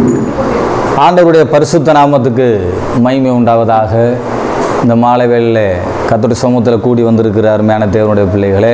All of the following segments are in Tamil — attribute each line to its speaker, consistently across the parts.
Speaker 1: ஆண்டவருடைய பரிசுத்த நாமத்துக்கு மகிமை உண்டாவதாக இந்த மாலை வேளையில் கத்தோடைய சமூகத்தில் கூடி வந்திருக்கிற அருமையான தேவனுடைய பிள்ளைகளே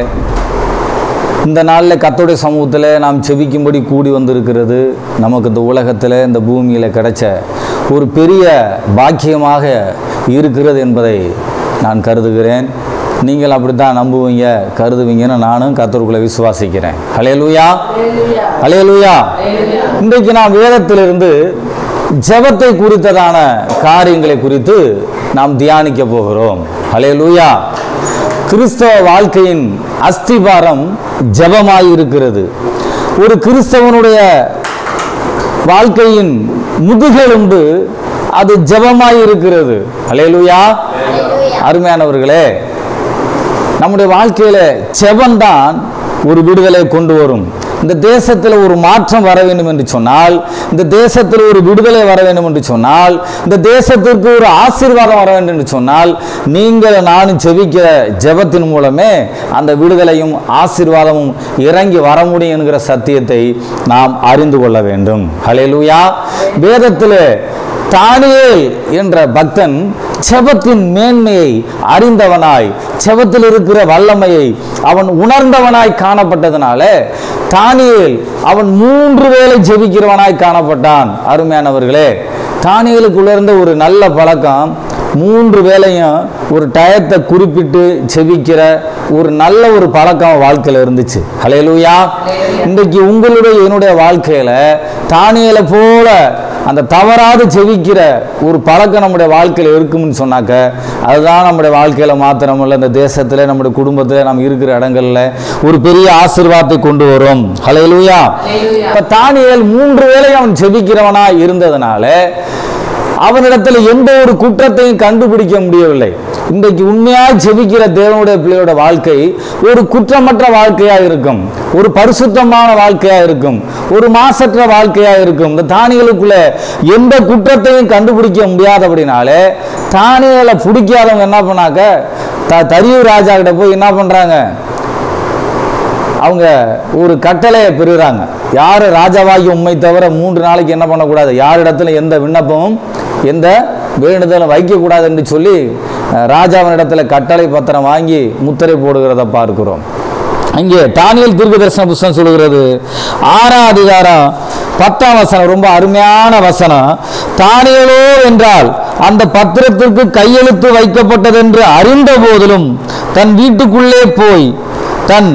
Speaker 1: இந்த நாளில் கத்தோடைய சமூகத்தில் நாம் செபிக்கும்படி கூடி வந்திருக்கிறது நமக்கு இந்த உலகத்தில் இந்த பூமியில் கிடைச்ச ஒரு பெரிய பாக்கியமாக இருக்கிறது என்பதை நான் கருதுகிறேன் நீங்கள் அப்படி தான் நம்புவீங்க கருதுவீங்கன்னு நானும் கத்தருக்குள்ளே விசுவாசிக்கிறேன் ஹலேலூயா ஹலேலூயா இன்றைக்கு நாம் வேதத்திலிருந்து ஜெபத்தை குறித்ததான காரியங்களை குறித்து நாம் தியானிக்க போகிறோம் ஹலேலூயா கிறிஸ்தவ வாழ்க்கையின் அஸ்திபாரம் ஜெபமாய் இருக்கிறது ஒரு கிறிஸ்தவனுடைய வாழ்க்கையின் முதுகெலும்பு அது ஜெபமாய் இருக்கிறது ஹலேலூயா அருமையானவர்களே நம்முடைய வாழ்க்கையில ஜெபம்தான் ஒரு விடுதலை கொண்டு வரும் இந்த தேசத்தில் ஒரு மாற்றம் வர வேண்டும் என்று சொன்னால் இந்த தேசத்தில் ஒரு விடுதலை வர வேண்டும் என்று சொன்னால் இந்த தேசத்திற்கு ஒரு ஆசீர்வாதம் வர வேண்டும் என்று சொன்னால் நீங்கள் நானும் செபிக்கிற ஜெபத்தின் மூலமே அந்த விடுதலையும் ஆசீர்வாதமும் இறங்கி வர முடியும் என்கிற சத்தியத்தை நாம் அறிந்து கொள்ள வேண்டும் ஹலேலூயா வேதத்தில் தானியேல் என்ற பக்தன் செபத்தின் மேன்மையை அறிந்தவனாய் செபத்தில் இருக்கிற வல்லமையை அவன் உணர்ந்தவனாய் காணப்பட்டதனால தானியேல் அவன் மூன்று வேளை ஜெபிக்கிறவனாய் காணப்பட்டான் அருமையானவர்களே தானியலுக்குள்ள இருந்த ஒரு நல்ல பழக்கம் மூன்று வேளையும் ஒரு டயத்தை குறிப்பிட்டு செபிக்கிற ஒரு நல்ல ஒரு பழக்கம் வாழ்க்கையில் இருந்துச்சு ஹலேலூயா இன்றைக்கு உங்களுடைய என்னுடைய வாழ்க்கையில் தானியலை போல அந்த தவறாது செவிக்கிற ஒரு பழக்கம் நம்முடைய வாழ்க்கையில் இருக்கும்னு சொன்னாக்க அதுதான் நம்முடைய வாழ்க்கையில் மாத்திரமல்ல இந்த தேசத்தில் நம்முடைய குடும்பத்தில் நம்ம இருக்கிற இடங்கள்ல ஒரு பெரிய ஆசீர்வாதத்தை கொண்டு வரும் ஹலேலூயா இப்போ தானியல் மூன்று வேளை அவன் செபிக்கிறவனா இருந்ததுனால அவனிடத்தில் எந்த ஒரு குற்றத்தையும் கண்டுபிடிக்க முடியவில்லை இன்றைக்கு உண்மையாக ஜெபிக்கிற தேவனுடைய பிள்ளையோட வாழ்க்கை ஒரு குற்றமற்ற வாழ்க்கையா இருக்கும் ஒரு பரிசுத்தமான வாழ்க்கையா இருக்கும் ஒரு மாசற்ற வாழ்க்கையா இருக்கும் இந்த தானியலுக்குள்ள எந்த குற்றத்தையும் கண்டுபிடிக்க முடியாதபடினாலே தானியலை பிடிக்காதவங்க என்ன பண்ணாக்க த தரியூர் ராஜா கிட்ட போய் என்ன பண்றாங்க அவங்க ஒரு கட்டளையை பெறுகிறாங்க யார் ராஜாவாகி உண்மை தவிர மூன்று நாளைக்கு என்ன பண்ணக்கூடாது யாரிடத்துல எந்த விண்ணப்பமும் எந்த வேண்டுதலும் வைக்கக்கூடாது என்று சொல்லி அஹ், ராஜாவினிடத்துல கட்டளை பத்திரம் வாங்கி முத்திரை போடுகிறத பார்க்கிறோம் அங்கே தானியல் தீர்க்க தரிசன புஸ்தகம் சொல்லுகிறது ஆறாம் அதிகாரம் பத்தாம் வசனம் ரொம்ப அருமையான வசனம் தானியலோ என்றால் அந்த பத்திரத்திற்கு கையெழுத்து வைக்கப்பட்டதென்று அறிந்த போதிலும் தன் வீட்டுக்குள்ளே போய் தன்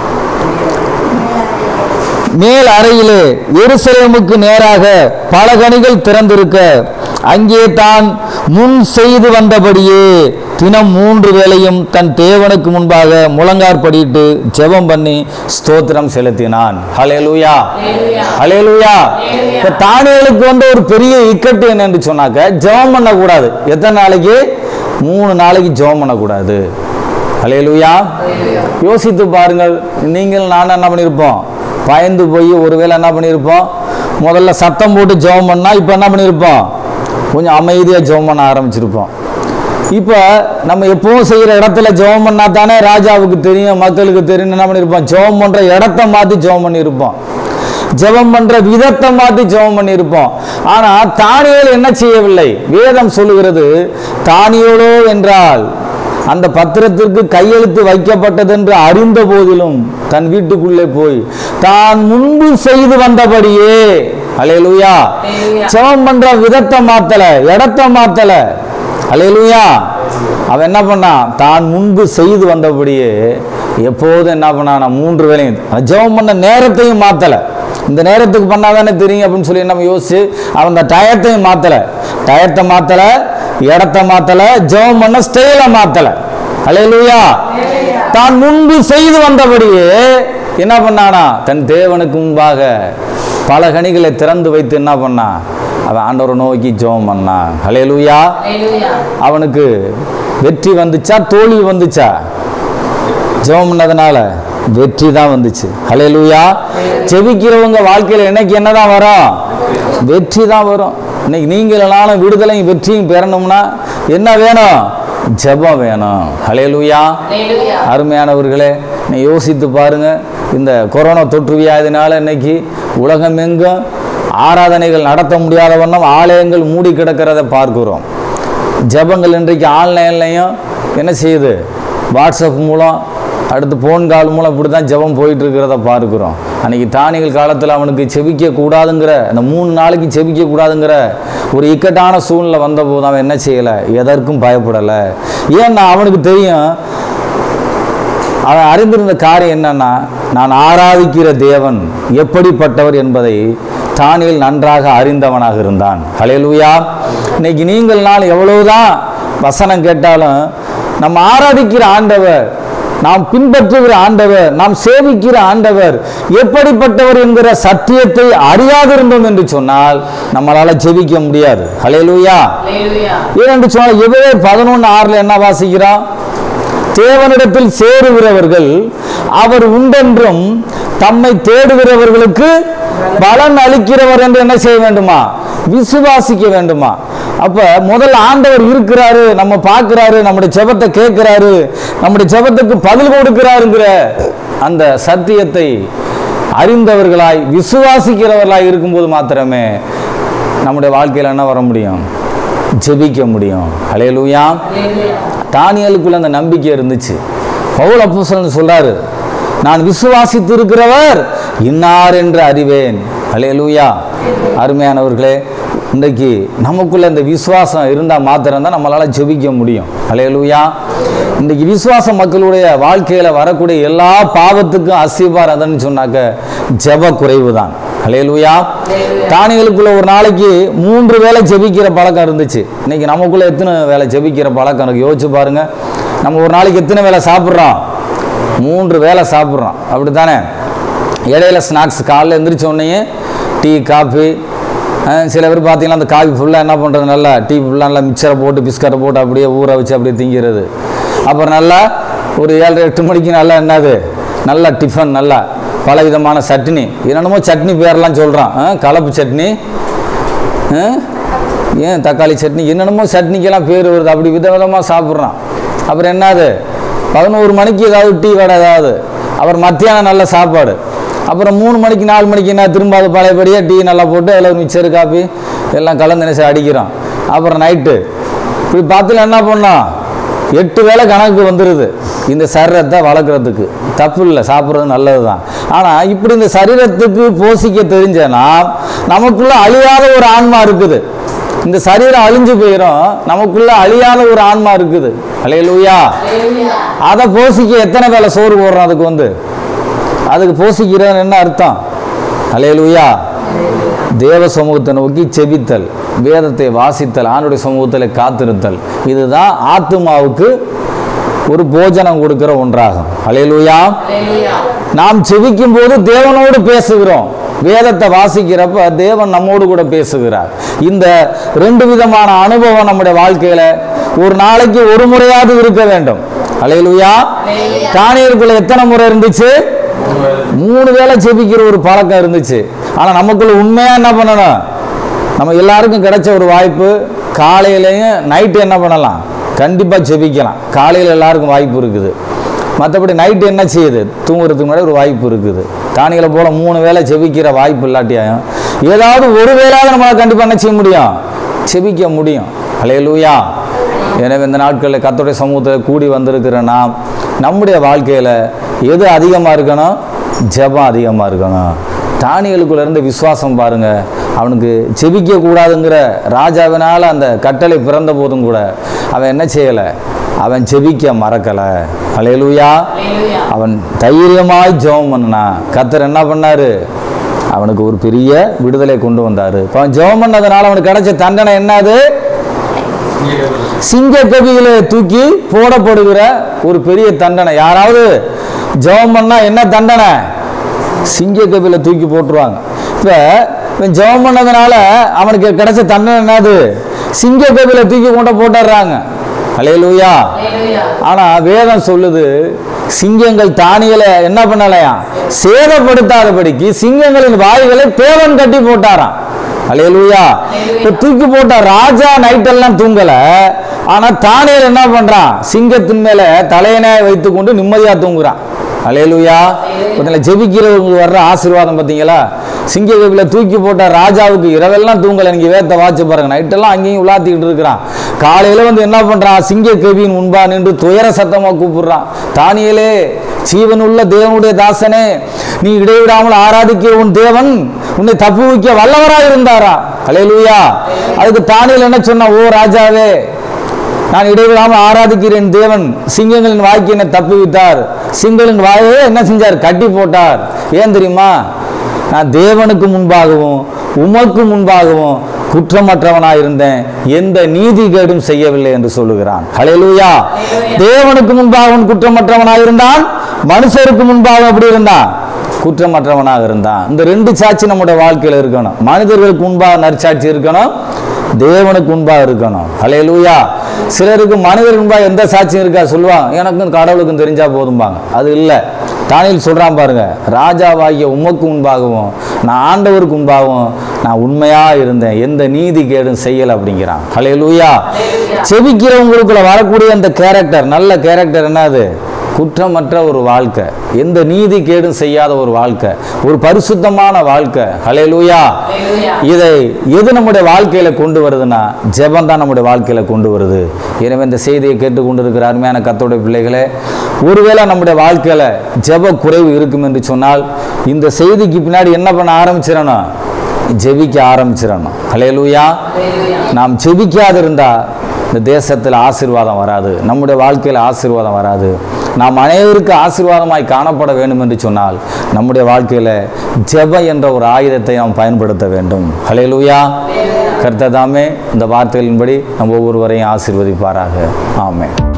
Speaker 1: மேல் அறையிலே எருசலேமுக்கு நேராக பல கனிகள் திறந்திருக்க அங்கே தான் முன் செய்து வந்தபடியே தினம் மூன்று வேளையும் தன் தேவனுக்கு முன்பாக முழங்காற்படியிட்டு ஜெபம் பண்ணி ஸ்தோத்திரம் செலுத்தினான் ஹலேலூயா ஹலேலூயா இப்ப தானியலுக்கு வந்து ஒரு பெரிய இக்கட்டு என்னன்னு சொன்னாக்க ஜெபம் பண்ணக்கூடாது எத்தனை நாளைக்கு மூணு நாளைக்கு ஜெபம் பண்ணக்கூடாது ஹலேலூயா யோசித்து பாருங்கள் நீங்கள் நான் என்ன பண்ணியிருப்போம் பயந்து போய் ஒருவேளை என்ன பண்ணியிருப்போம் முதல்ல சத்தம் போட்டு ஜெபம் பண்ணால் இப்போ என்ன பண்ணியிருப்போம் கொஞ்சம் அமைதியாக ஜெபம் பண்ண ஆரம்பிச்சிருப்போம் இப்போ நம்ம எப்பவும் செய்கிற இடத்துல ஜெபம் பண்ணா தானே ராஜாவுக்கு தெரியும் மக்களுக்கு தெரியும் என்ன பண்ணியிருப்போம் ஜெபம் பண்ணுற இடத்த மாற்றி ஜெபம் பண்ணியிருப்போம் ஜெபம் பண்ற விதத்தை மாற்றி ஜெபம் பண்ணியிருப்போம் ஆனா தானியேல் என்ன செய்யவில்லை வேதம் சொல்லுகிறது தானியேலோ என்றால் அந்த பத்திரத்திற்கு கையெழுத்து வைக்கப்பட்டதென்று அறிந்த போதிலும் தன் வீட்டுக்குள்ளே போய் தான் முன்பு செய்து வந்தபடியே அலையலுயா ஜெபம் பண்ற விதத்தை மாத்தல இடத்தை மாத்தல அலையலுயா அவன் என்ன பண்ணான் தான் முன்பு செய்து வந்தபடியே எப்போதும் என்ன பண்ணான் மூன்று வேலையும் அவன் ஜெபம் பண்ண நேரத்தையும் மாத்தல இந்த நேரத்துக்கு பண்ணாதானே தெரியும் அப்படின்னு சொல்லி நம்ம யோசிச்சு அவன் அந்த டயத்தையும் மாத்தல டயத்தை மாத்தல இடத்த மாத்தல ஜெபம் பண்ண ஸ்டைல மாத்தல அலையலுயா தான் முன்பு செய்து வந்தபடியே என்ன பண்ணானா தன் தேவனுக்கு முன்பாக பல கனிகளை திறந்து வைத்து என்ன பண்ணான் அவன் ஆண்டவரை நோக்கி ஜெபம் பண்ணான் அலையலுயா அவனுக்கு வெற்றி வந்துச்சா தோல்வி வந்துச்சா ஜெபம் பண்ணதுனால வெற்றி தான் வந்துச்சு ஹalleluya ஜெபிக்கிறவங்க வாழ்க்கையில் என்னைக்கு என்னதான் வரும் வெற்றி தான் வரும் இன்னைக்கு நீங்களெல்லாம் விடுதலையும் வெற்றியும் பெறணும்னா என்ன வேணும் ஜெபம் வேணும் ஹalleluya அருமையானவர்களே நீ யோசித்து பாருங்க இந்த கொரோனா தொற்று வியாதினால இன்னைக்கு உலகம் எங்கும் ஆராதனைகள் நடத்த முடியாத வண்ணம் ஆலயங்கள் மூடி கிடக்கிறத பார்க்கிறோம் ஜெபங்கள் இன்றைக்கு ஆன்லைன்லையும் என்ன செய்யுது வாட்ஸ்அப் மூலம் அடுத்து ஃபோன் கால் மூலம் இப்படி தான் ஜெபம் போயிட்டு இருக்கிறத பார்க்கிறோம் அன்னைக்கு தானிகள் காலத்தில் அவனுக்கு செபிக்க கூடாதுங்கிற அந்த மூணு நாளைக்கு செபிக்க கூடாதுங்கிற ஒரு இக்கட்டான சூழ்நிலை வந்தபோது அவன் என்ன செய்யலை எதற்கும் பயப்படலை ஏன்னா அவனுக்கு தெரியும் அவன் அறிந்திருந்த காரியம் என்னன்னா நான் ஆராதிக்கிற தேவன் எப்படிப்பட்டவர் என்பதை தானியல் நன்றாக அறிந்தவனாக இருந்தான் ஹalleluya இன்னைக்கு நீங்கள் நான் எவ்வளவுதான் வசனம் கேட்டாலும் நம்ம ஆராதிக்கிற ஆண்டவர் நாம் பின்பற்றுகிற ஆண்டவர் நாம் சேவிக்கிற ஆண்டவர் எப்படிப்பட்டவர் என்கிற சத்தியத்தை அறியாதிருந்தோம் என்று சொன்னால் நம்மளால ஜெபிக்க முடியாது ஹalleluya
Speaker 2: Hallelujah.
Speaker 1: ஏனென்று சொன்னால் எவ்வளவு பதினொன்று ஆறில் என்ன வாசிக்கிறோம் தேவனிடத்தில் சேருகிறவர்கள் அவர் உண்டென்றும் தம்மை தேடுகிறவர்களுக்கு பலன் அளிக்கிறவர் என்று என்ன செய்ய வேண்டுமா விசுவாசிக்க வேண்டுமா அப்ப முதல் ஆண்டவர் இருக்கிறாரு நம்ம பார்க்கிறாரு நம்முடைய ஜெபத்தை கேட்கிறாரு நம்முடைய ஜெபத்துக்கு பதில் கொடுக்கிறாருங்கிற அந்த சத்தியத்தை அறிந்தவர்களாய் விசுவாசிக்கிறவர்களாய் இருக்கும்போது மாத்திரமே நம்முடைய வாழ்க்கையில் என்ன வர முடியும் ஜெபிக்க முடியும் அலையலூயா
Speaker 2: Hallelujah.
Speaker 1: தானியலுக்குள்ள அந்த நம்பிக்கை இருந்துச்சு பவுல் அப்போஸ்தலன் சொல்றாரு நான் விசுவாசித்து இருக்கிறவர் இன்னார் என்று அறிவேன் அலையலூயா அருமையானவர்களே இன்றைக்கு நமக்குள்ள இந்த விசுவாசம் இருந்தால் மாத்திரம்தான் நம்மளால ஜெபிக்க முடியும் அலையலூயா இன்றைக்கு விசுவாச மக்களுடைய வாழ்க்கையில வரக்கூடிய எல்லா பாவத்துக்கும் அசிபாரதன்னு சொன்னாக்க ஜெப குறைவு தான் அலையலூயா தானியலுக்குள்ள ஒரு நாளைக்கு மூன்று வேளை ஜெபிக்கிற பழக்கம் இருந்துச்சு இன்னைக்கு நமக்குள்ள எத்தனை வேளை ஜெபிக்கிற பழக்கம் இருக்கு யோசிச்சு பாருங்க நம்ம ஒரு நாளைக்கு எத்தனை வேளை சாப்பிட்றோம் மூன்று வேளை சாப்பிட்றோம் அப்படி தானே இடையில ஸ்நாக்ஸ் காலைல எந்திரிச்ச உடனே டீ காஃபி சில பேர் பார்த்தீங்கன்னா அந்த காஃபி ஃபுல்லாக என்ன பண்ணுறது நல்லா டீ ஃபுல்லாக நல்லா மிக்சரை போட்டு பிஸ்கட்டை போட்டு அப்படியே ஊற வச்சு அப்படியே திங்கிறது அப்புறம் நல்லா ஒரு ஏழரை எட்டு மணிக்கு நல்லா என்னது நல்லா டிஃபன் நல்லா பல விதமான சட்னி என்னென்னமோ சட்னி பேரெல்லாம் சொல்கிறான் கலப்பு சட்னி ஆ? ஏன் தக்காளி சட்னி என்னென்னமோ சட்னிக்கெல்லாம் பேர் வருது அப்படி விதவிதமாக சாப்பிட்றான் அப்புறம் என்னது பதினோரு மணிக்கு ஏதாவது டீ வடை ஏதாவது அப்புறம் மத்தியானம் நல்ல சாப்பாடு அப்புறம் மூணு மணிக்கு நாலு மணிக்கு என்ன திரும்ப அது பழையபடியாக டீ நல்லா போட்டு அதில் மிக்சர் காப்பி எல்லாம் கலந்து என்ன செய்ய அடிக்கிறோம் அப்புறம் நைட்டு இப்படி பார்த்துல என்ன பண்ணோம் எட்டு வேளை கணக்கு வந்துடுது இந்த சரீரத்தை வளர்க்குறதுக்கு தப்பு இல்லை சாப்பிட்றது நல்லது தான் ஆனால் இப்படி இந்த சரீரத்துக்கு போஷிக்க தெரிஞ்சனா நமக்குள்ள அழியாத ஒரு ஆன்மா இருக்குது இந்த சரீரம் அழிஞ்சு போயிடும் நமக்குள்ள அழியாத ஒரு ஆன்மா இருக்குது அலையலூயா
Speaker 2: Hallelujah.
Speaker 1: அதை போஷிக்க எத்தனை வேளை சோறு போடுறோம் அதுக்கு வந்து அதுக்கு போஷிக்கிறேன்னு என்ன அர்த்தம் அலையலூயா தேவ சமூகத்தை நோக்கி செபித்தல் வேதத்தை வாசித்தல் ஆணுடைய சமூகத்தில் காத்திருத்தல் இதுதான் ஆத்துமாவுக்கு ஒரு போஜனம் கொடுக்கிற ஒன்றாகும் அலையலூயா
Speaker 2: Hallelujah.
Speaker 1: நாம் செபிக்கும் போது தேவனோடு பேசுகிறோம் வேதத்தை வாசிக்கிறப்ப தேவன் நம்மோடு கூட பேசுகிறார் இந்த ரெண்டு விதமான அனுபவம் நம்முடைய வாழ்க்கையில ஒரு நாளைக்கு ஒரு முறையாவது இருக்க வேண்டும் அலையலுயா தானியருக்குள்ள எத்தனை முறை இருந்துச்சு மூணு வேளை செபிக்கிற ஒரு பழக்கம் இருந்துச்சு ஆனா நமக்குள்ள உண்மையா என்ன பண்ணணும் நம்ம எல்லாருக்கும் கிடைச்ச ஒரு வாய்ப்பு காலையிலையும் நைட்டு என்ன பண்ணலாம் கண்டிப்பா செபிக்கலாம் காலையில் எல்லாருக்கும் வாய்ப்பு இருக்குது மற்றபடி நைட்டு என்ன செய்யுது தூங்குறதுக்கு முன்னாடி ஒரு வாய்ப்பு இருக்குது தானிகளை போல மூணு வேளை செபிக்கிற வாய்ப்பு இல்லாட்டியாயும் ஏதாவது ஒரு வேளாவது நம்மளால் கண்டிப்பாக என்ன செய்ய முடியும் செபிக்க முடியும் அலையலூயா எனவே இந்த நாட்களில் கர்த்தருடைய சமூகத்தில் கூடி வந்திருக்கிற நாம் நம்முடைய வாழ்க்கையில் எது அதிகமாக இருக்கணும் ஜெபம் அதிகமாக இருக்கணும் தானியலுக்குள்ள இருந்த விசுவாசம் பாருங்க அவனுக்கு செபிக்க கூடாதுங்கிற ராஜாவினால் அந்த கட்டளை பிறந்த போதும் கூட அவன் என்ன செய்யலை அவன் செபிக்க மறக்கலை அலையலூயா
Speaker 2: Hallelujah.
Speaker 1: அவன் தைரியமாய் ஜெபம் பண்ணான் கத்தர் என்ன பண்ணாரு அவனுக்கு ஒரு பெரிய விடுதலை கொண்டு வந்தாரு இப்ப அவன் ஜெபம் பண்ணதுனால அவனுக்கு கிடைச்ச தண்டனை என்னது சிங்க கவியில தூக்கி போடப்படுகிற ஒரு பெரிய தண்டனை யாராவது ஜெபம் பண்ணா என்ன தண்டனை சிங்க கவியில தூக்கி போட்டுருவாங்க இப்ப இவன் ஜெபம் பண்ணதுனால அவனுக்கு கிடைச்ச தண்டனை என்னது சிங்க கவியில தூக்கி கொண்டு போட்டுடுறாங்க அலையலூயா
Speaker 2: Hallelujah.
Speaker 1: ஆனா வேதம் சொல்லுது சிங்கங்கள் தானியலை என்ன பண்ணலையா சேதப்படுத்தாதபடிக்கு சிங்கங்களின் வாய்களை தேவன் கட்டி போட்டாராம் அலையலூயா இப்ப தூக்கி போட்ட ராஜா நைட்டெல்லாம் தூங்கல ஆனா தானியல் என்ன பண்றான் சிங்கத்தின் மேல தலையணை வைத்துக் கொண்டு நிம்மதியா தூங்குறான் அலையலூயா பார்த்தீங்களா ஜெபிக்கிறவங்களுக்கு வர்ற ஆசீர்வாதம் பார்த்தீங்களா சிங்கக்கவியில் தூக்கி போட்ட ராஜாவுக்கு இரவெல்லாம் தூங்கலை நீங்கள் வேத்த வாட்சி பாருங்க நைட்டெல்லாம் அங்கேயும் உலாத்திக்கிட்டு இருக்கிறான் காலையில் வந்து என்ன பண்ணுறான் சிங்கக்கவியின் முன்பா நின்று துயர சத்தமாக கூப்பிடுறான் தானியலே ஜீவனுள்ள தேவனுடைய தாசனே நீ இடைவிடாமல் ஆராதிக்கிற உன் தேவன் உன்னை தப்பு வைக்க வல்லவராக இருந்தாரா அலையலூயா அதுக்கு தானியல் என்ன சொன்னா ஓ ராஜாவே நான் இடைவிடாமல் ஆராதிக்கிறேன் தேவன் சிங்கங்களின் வாய்க்கு என்னை தப்புவித்தார் சிங்கங்களின் வாயை என்ன செஞ்சார் கட்டி போட்டார் ஏன் தெரியுமா நான் தேவனுக்கு முன்பாகவும் உமக்கு முன்பாகவும் குற்றமற்றவனாய் இருந்தேன் எந்த நீதிகேடும் செய்யவில்லை என்று சொல்லுகிறான் ஹalleluya தேவனுக்கு முன்பாகவும் குற்றமற்றவனாய் இருந்தான் மனுஷருக்கு முன்பாகவும் எப்படி இருந்தான் குற்றமற்றவனாக இருந்தான் இந்த ரெண்டு சாட்சி நம்முடைய வாழ்க்கையில் இருக்கணும் மனிதர்களுக்கு முன்பாக நற்சாட்சி இருக்கணும் தேவனுக்கு முன்பாக இருக்கணும் ஹalleluya சிலருக்கு மனிதர் முன்பாக எந்த சாட்சியும் இருக்கா சொல்லுவாங்க எனக்கும் கடவுளுக்கும் தெரிஞ்சா போதும்பாங்க அது இல்லை தானியல் சொல்றான் பாருங்க ராஜாவாகிய உமக்கு முன்பாகவும் நான் ஆண்டவருக்கு முன்பாகவும் நான் உண்மையா இருந்தேன் எந்த நீதி கேடும் செய்யல அப்படிங்கிறான் ஹalleluya செபிக்கிறவங்களுக்குள்ள வரக்கூடிய அந்த கேரக்டர் நல்ல கேரக்டர் என்னது குற்றமற்ற ஒரு வாழ்க்கை எந்த நீதி கேடும் செய்யாத ஒரு வாழ்க்கை ஒரு பரிசுத்தமான வாழ்க்கை ஹalleluya இதை எது நம்முடைய வாழ்க்கையில கொண்டு வருதுன்னா ஜெபம் தான் நம்முடைய வாழ்க்கையில கொண்டு வருது எனவே இந்த செய்தியை கேட்டுக்கொண்டு இருக்கிற அருமையான கத்தோடைய பிள்ளைகளே ஒருவேளை நம்முடைய வாழ்க்கையில ஜெப குறைவு இருக்கும் என்று சொன்னால் இந்த செய்திக்கு பின்னாடி என்ன பண்ண ஆரம்பிச்சிடணும் ஜெபிக்க ஆரம்பிச்சிடணும் ஹalleluya நாம் ஜெபிக்காது இருந்தா இந்த தேசத்தில் ஆசீர்வாதம் வராது நம்முடைய வாழ்க்கையில் ஆசீர்வாதம் வராது நாம் அனைவருக்கு ஆசீர்வாதமாய் காணப்பட வேண்டும் என்று சொன்னால் நம்முடைய வாழ்க்கையில் ஜெப என்ற ஒரு ஆயுதத்தை நாம் பயன்படுத்த வேண்டும் ஹalleluya கர்த்ததாமே இந்த வார்த்தைகளின்படி நம்ம ஒவ்வொருவரையும் ஆசீர்வதிப்பாராக ஆமென்